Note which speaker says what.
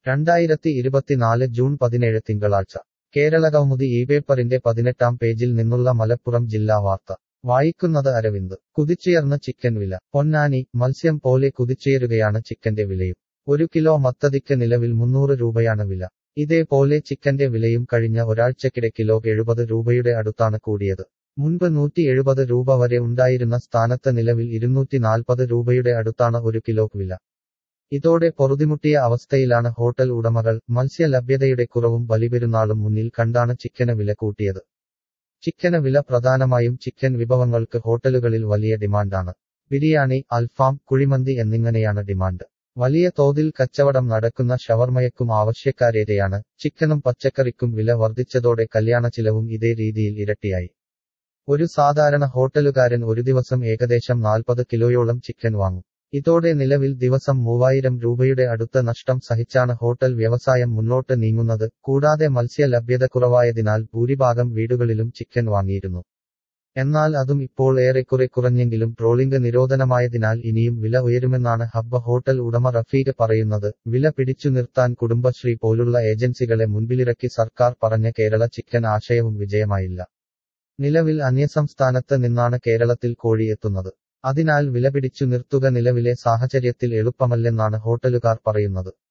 Speaker 1: രണ്ടായിരത്തി ഇരുപത്തിനാല് ജൂൺ പതിനേഴ് തിങ്കളാഴ്ച കേരളകൗമുദി ഈ പേപ്പറിന്റെ പതിനെട്ടാം പേജിൽ നിന്നുള്ള മലപ്പുറം ജില്ലാ വാർത്ത വായിക്കുന്നത് അരവിന്ദ് കുതിച്ചുയർന്ന ചിക്കൻ വില പൊന്നാനി മത്സ്യം പോലെ കുതിച്ചുയരുകയാണ് ചിക്കന്റെ വിലയും ഒരു കിലോ മത്തതിക്ക് നിലവിൽ മുന്നൂറ് രൂപയാണ് വില ഇതേപോലെ ചിക്കന്റെ വിലയും കഴിഞ്ഞ ഒരാഴ്ചക്കിടെ കിലോ എഴുപത് രൂപയുടെ അടുത്താണ് കൂടിയത് മുൻപ് നൂറ്റി എഴുപത് രൂപ വരെ ഉണ്ടായിരുന്ന സ്ഥാനത്ത് നിലവിൽ ഇരുന്നൂറ്റി നാൽപ്പത് രൂപയുടെ അടുത്താണ് ഒരു കിലോ വില ഇതോടെ പൊറുതിമുട്ടിയ അവസ്ഥയിലാണ് ഹോട്ടൽ ഉടമകൾ മത്സ്യ ലഭ്യതയുടെ കുറവും ബലിപെരുന്നാളും മുന്നിൽ കണ്ടാണ് ചിക്കന് വില കൂട്ടിയത് ചിക്കന് വില പ്രധാനമായും ചിക്കൻ വിഭവങ്ങൾക്ക് ഹോട്ടലുകളിൽ വലിയ ഡിമാൻഡാണ് ബിരിയാണി അൽഫാം കുഴിമന്തി എന്നിങ്ങനെയാണ് ഡിമാൻഡ് വലിയ തോതിൽ കച്ചവടം നടക്കുന്ന ഷവർമയക്കും ആവശ്യക്കാരേറെയാണ് ചിക്കനും പച്ചക്കറിക്കും വില വർദ്ധിച്ചതോടെ കല്യാണ ചിലവും ഇതേ രീതിയിൽ ഇരട്ടിയായി ഒരു സാധാരണ ഹോട്ടലുകാരൻ ഒരു ദിവസം ഏകദേശം നാൽപ്പത് കിലോയോളം ചിക്കൻ വാങ്ങും ഇതോടെ നിലവിൽ ദിവസം മൂവായിരം രൂപയുടെ അടുത്ത നഷ്ടം സഹിച്ചാണ് ഹോട്ടൽ വ്യവസായം മുന്നോട്ട് നീങ്ങുന്നത് കൂടാതെ മത്സ്യ ലഭ്യത കുറവായതിനാൽ ഭൂരിഭാഗം വീടുകളിലും ചിക്കൻ വാങ്ങിയിരുന്നു എന്നാൽ അതും ഇപ്പോൾ ഏറെക്കുറെ കുറഞ്ഞെങ്കിലും ട്രോളിംഗ് നിരോധനമായതിനാൽ ഇനിയും വില ഉയരുമെന്നാണ് ഹബ്ബ ഹോട്ടൽ ഉടമ റഫീഖ് പറയുന്നത് വില പിടിച്ചു നിർത്താൻ കുടുംബശ്രീ പോലുള്ള ഏജൻസികളെ മുൻപിലിറക്കി സർക്കാർ പറഞ്ഞ കേരള ചിക്കൻ ആശയവും വിജയമായില്ല നിലവിൽ അന്യസംസ്ഥാനത്ത് നിന്നാണ് കേരളത്തിൽ കോഴി എത്തുന്നത് അതിനാൽ വില പിടിച്ചു നിർത്തുക നിലവിലെ സാഹചര്യത്തിൽ എളുപ്പമല്ലെന്നാണ് ഹോട്ടലുകാർ പറയുന്നത്